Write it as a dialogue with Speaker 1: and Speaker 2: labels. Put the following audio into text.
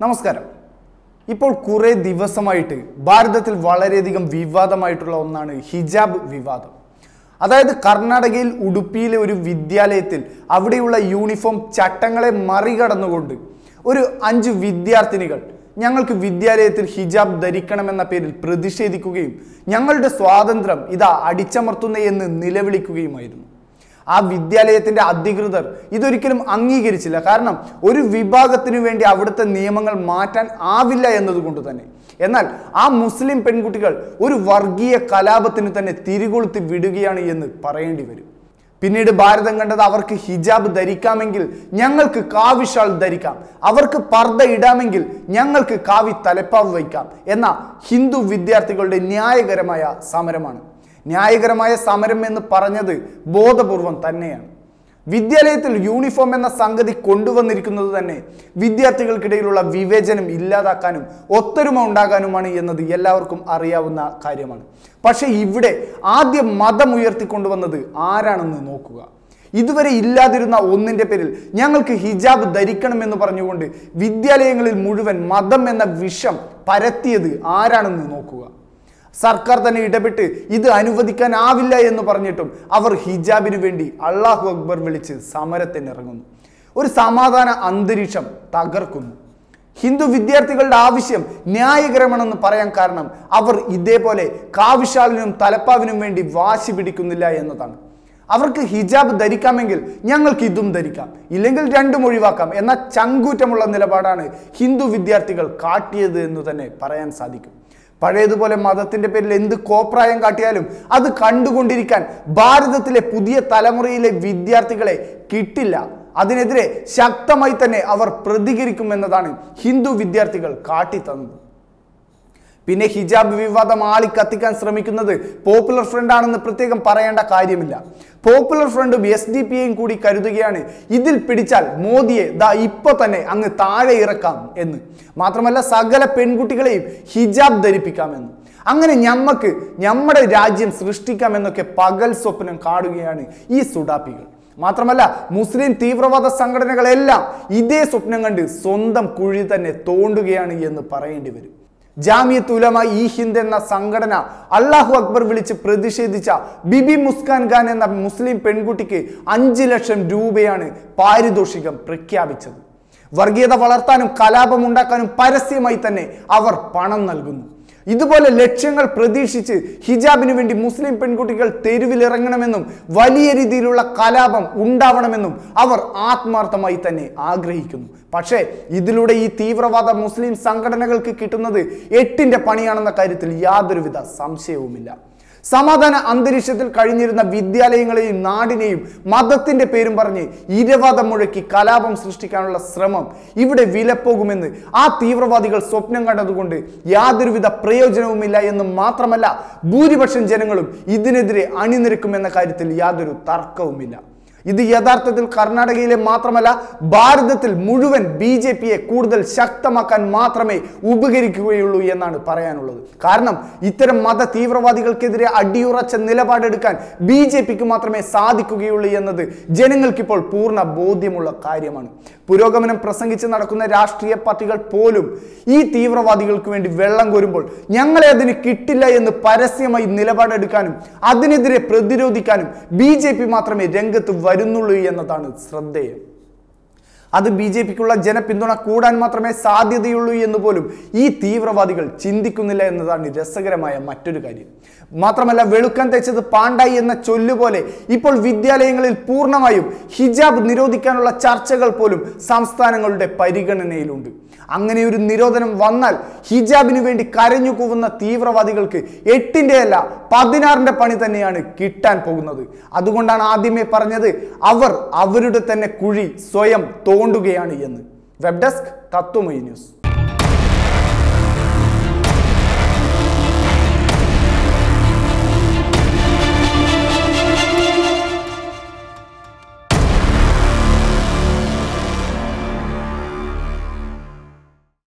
Speaker 1: നമസ്കാരം ഇപ്പോൾ കുറേ ദിവസമായിട്ട് ഭാരതത്തിൽ വളരെയധികം വിവാദമായിട്ടുള്ള ഒന്നാണ് ഹിജാബ് വിവാദം അതായത് കർണാടകയിൽ ഉടുപ്പിയിലെ ഒരു വിദ്യാലയത്തിൽ അവിടെയുള്ള യൂണിഫോം ചട്ടങ്ങളെ മറികടന്നുകൊണ്ട് ഒരു അഞ്ച് വിദ്യാർത്ഥിനികൾ ഞങ്ങൾക്ക് വിദ്യാലയത്തിൽ ഹിജാബ് ധരിക്കണമെന്ന പേരിൽ പ്രതിഷേധിക്കുകയും ഞങ്ങളുടെ സ്വാതന്ത്ര്യം ഇതാ അടിച്ചമർത്തുന്നേ എന്ന് നിലവിളിക്കുകയുമായിരുന്നു ആ വിദ്യാലയത്തിന്റെ അധികൃതർ ഇതൊരിക്കലും അംഗീകരിച്ചില്ല കാരണം ഒരു വിഭാഗത്തിനു വേണ്ടി അവിടുത്തെ നിയമങ്ങൾ മാറ്റാൻ ആവില്ല എന്നതുകൊണ്ട് തന്നെ എന്നാൽ ആ മുസ്ലിം പെൺകുട്ടികൾ ഒരു വർഗീയ കലാപത്തിന് തന്നെ തിരികൊളുത്തി വിടുകയാണ് എന്ന് പറയേണ്ടി വരും പിന്നീട് ഭാരതം കണ്ടത് അവർക്ക് ഹിജാബ് ധരിക്കാമെങ്കിൽ ഞങ്ങൾക്ക് കാവി ഷാൾ ധരിക്കാം അവർക്ക് പർദ്ദ ഇടാമെങ്കിൽ ഞങ്ങൾക്ക് കാവി തലപ്പാവ് വയ്ക്കാം എന്ന ഹിന്ദു വിദ്യാർത്ഥികളുടെ ന്യായകരമായ സമരമാണ് ന്യായകരമായ സമരം എന്ന് പറഞ്ഞത് ബോധപൂർവം തന്നെയാണ് വിദ്യാലയത്തിൽ യൂണിഫോം എന്ന സംഗതി കൊണ്ടുവന്നിരിക്കുന്നത് തന്നെ വിദ്യാർത്ഥികൾക്കിടയിലുള്ള വിവേചനം ഇല്ലാതാക്കാനും ഒത്തൊരുമ ഉണ്ടാകാനുമാണ് എന്നത് എല്ലാവർക്കും അറിയാവുന്ന കാര്യമാണ് പക്ഷെ ഇവിടെ ആദ്യം മതം ഉയർത്തിക്കൊണ്ടുവന്നത് ആരാണെന്ന് നോക്കുക ഇതുവരെ ഇല്ലാതിരുന്ന ഒന്നിന്റെ പേരിൽ ഞങ്ങൾക്ക് ഹിജാബ് ധരിക്കണമെന്ന് പറഞ്ഞുകൊണ്ട് വിദ്യാലയങ്ങളിൽ മുഴുവൻ മതം എന്ന വിഷം പരത്തിയത് ആരാണെന്ന് നോക്കുക സർക്കാർ തന്നെ ഇടപെട്ട് ഇത് അനുവദിക്കാനാവില്ല എന്ന് പറഞ്ഞിട്ടും അവർ ഹിജാബിന് വേണ്ടി അള്ളാഹു അക്ബർ വിളിച്ച് സമരത്തിന് ഇറങ്ങുന്നു ഒരു സമാധാന അന്തരീക്ഷം തകർക്കുന്നു ഹിന്ദു വിദ്യാർത്ഥികളുടെ ആവശ്യം ന്യായകരമാണെന്ന് പറയാൻ കാരണം അവർ ഇതേപോലെ കാവിശാലിനും തലപ്പാവിനും വേണ്ടി വാശി പിടിക്കുന്നില്ല എന്നതാണ് അവർക്ക് ഹിജാബ് ധരിക്കാമെങ്കിൽ ഞങ്ങൾക്ക് ഇതും ധരിക്കാം ഇല്ലെങ്കിൽ രണ്ടും ഒഴിവാക്കാം എന്ന ചങ്കൂറ്റമുള്ള നിലപാടാണ് ഹിന്ദു വിദ്യാർത്ഥികൾ കാട്ടിയത് എന്ന് തന്നെ പറയാൻ സാധിക്കും പഴയതുപോലെ മതത്തിന്റെ പേരിൽ എന്ത് കോപ്രായം കാട്ടിയാലും അത് കണ്ടുകൊണ്ടിരിക്കാൻ ഭാരതത്തിലെ പുതിയ തലമുറയിലെ വിദ്യാർത്ഥികളെ കിട്ടില്ല അതിനെതിരെ ശക്തമായി തന്നെ അവർ പ്രതികരിക്കുമെന്നതാണ് ഹിന്ദു വിദ്യാർത്ഥികൾ കാട്ടിത്തന്നത് പിന്നെ ഹിജാബ് വിവാദം ആളി കത്തിക്കാൻ ശ്രമിക്കുന്നത് പോപ്പുലർ ഫ്രണ്ട് ആണെന്ന് പ്രത്യേകം പറയേണ്ട കാര്യമില്ല പോപ്പുലർ ഫ്രണ്ടും എസ് ഡി പി യും കൂടി കരുതുകയാണ് ഇതിൽ പിടിച്ചാൽ മോദിയെ ദാ ഇപ്പൊ തന്നെ അങ്ങ് താഴെ ഇറക്കാം എന്ന് മാത്രമല്ല സകല പെൺകുട്ടികളെയും ഹിജാബ് ധരിപ്പിക്കാമെന്ന് അങ്ങനെ ഞമ്മക്ക് നമ്മുടെ രാജ്യം സൃഷ്ടിക്കാമെന്നൊക്കെ പകൽ സ്വപ്നം കാണുകയാണ് ഈ സുഡാപ്പികൾ മാത്രമല്ല മുസ്ലിം തീവ്രവാദ സംഘടനകളെല്ലാം ഇതേ സ്വപ്നം കണ്ട് സ്വന്തം കുഴി തന്നെ തോണ്ടുകയാണ് എന്ന് പറയേണ്ടി വരും ജാമിയത്ത് ഉലമ ഈ ഹിന്ദ് എന്ന സംഘടന അള്ളാഹു അക്ബർ വിളിച്ച് പ്രതിഷേധിച്ച ബിബി മുസ്കാൻ ഖാൻ എന്ന മുസ്ലിം പെൺകുട്ടിക്ക് അഞ്ച് ലക്ഷം രൂപയാണ് പാരിതോഷികം പ്രഖ്യാപിച്ചത് വർഗീയത വളർത്താനും കലാപം ഉണ്ടാക്കാനും പരസ്യമായി തന്നെ അവർ പണം നൽകുന്നു ഇതുപോലെ ലക്ഷ്യങ്ങൾ പ്രതീക്ഷിച്ച് ഹിജാബിന് വേണ്ടി മുസ്ലിം പെൺകുട്ടികൾ തെരുവിലിറങ്ങണമെന്നും വലിയ രീതിയിലുള്ള കലാപം ഉണ്ടാവണമെന്നും അവർ ആത്മാർത്ഥമായി തന്നെ ആഗ്രഹിക്കുന്നു പക്ഷേ ഇതിലൂടെ ഈ തീവ്രവാദ മുസ്ലിം സംഘടനകൾക്ക് കിട്ടുന്നത് എട്ടിന്റെ പണിയാണെന്ന കാര്യത്തിൽ യാതൊരുവിധ സംശയവുമില്ല സമാധാന അന്തരീക്ഷത്തിൽ കഴിഞ്ഞിരുന്ന വിദ്യാലയങ്ങളെയും നാടിനെയും മതത്തിന്റെ പേരും പറഞ്ഞ് ഇരവാദം മുഴക്കി കലാപം സൃഷ്ടിക്കാനുള്ള ശ്രമം ഇവിടെ വിലപ്പോകുമെന്ന് ആ തീവ്രവാദികൾ സ്വപ്നം കണ്ടതുകൊണ്ട് യാതൊരുവിധ പ്രയോജനവുമില്ല എന്ന് മാത്രമല്ല ഭൂരിപക്ഷം ജനങ്ങളും ഇതിനെതിരെ അണിനിരക്കുമെന്ന കാര്യത്തിൽ യാതൊരു തർക്കവുമില്ല ഇത് യഥാർത്ഥത്തിൽ കർണാടകയിലെ മാത്രമല്ല ഭാരതത്തിൽ മുഴുവൻ ബി ജെ പിയെ കൂടുതൽ ശക്തമാക്കാൻ മാത്രമേ ഉപകരിക്കുകയുള്ളൂ എന്നാണ് പറയാനുള്ളത് കാരണം ഇത്തരം മത തീവ്രവാദികൾക്കെതിരെ അടിയുറച്ച നിലപാടെടുക്കാൻ ബി ജെ പിക്ക് മാത്രമേ സാധിക്കുകയുള്ളൂ എന്നത് ജനങ്ങൾക്കിപ്പോൾ പൂർണ്ണ ബോധ്യമുള്ള കാര്യമാണ് പുരോഗമനം പ്രസംഗിച്ച് നടക്കുന്ന രാഷ്ട്രീയ പാർട്ടികൾ പോലും ഈ തീവ്രവാദികൾക്ക് വേണ്ടി വെള്ളം കോരുമ്പോൾ ഞങ്ങളെ അതിന് കിട്ടില്ല എന്ന് പരസ്യമായി നിലപാടെടുക്കാനും അതിനെതിരെ പ്രതിരോധിക്കാനും ബി മാത്രമേ രംഗത്ത് വരുന്നുള്ളൂ എന്നതാണ് ശ്രദ്ധേയം അത് ബി ജെ പിക്കുള്ള ജനപിന്തുണ കൂടാൻ മാത്രമേ സാധ്യതയുള്ളൂ എന്ന് പോലും ഈ തീവ്രവാദികൾ ചിന്തിക്കുന്നില്ല എന്നതാണ് രസകരമായ മറ്റൊരു കാര്യം മാത്രമല്ല വെളുക്കാൻ തെച്ചത് പാണ്ടായി എന്ന ചൊല്ലുപോലെ ഇപ്പോൾ വിദ്യാലയങ്ങളിൽ പൂർണ്ണമായും ഹിജാബ് നിരോധിക്കാനുള്ള ചർച്ചകൾ പോലും സംസ്ഥാനങ്ങളുടെ പരിഗണനയിലുണ്ട് അങ്ങനെ ഒരു നിരോധനം വന്നാൽ ഹിജാബിന് വേണ്ടി കരഞ്ഞു കൂവുന്ന തീവ്രവാദികൾക്ക് എട്ടിന്റെ അല്ല പതിനാറിന്റെ പണി തന്നെയാണ് കിട്ടാൻ പോകുന്നത് അതുകൊണ്ടാണ് ആദ്യമേ പറഞ്ഞത് അവർ അവരുടെ തന്നെ കുഴി സ്വയം തോണ്ടുകയാണ് എന്ന് വെബ് ഡെസ്ക് തത്വമൈ ന്യൂസ്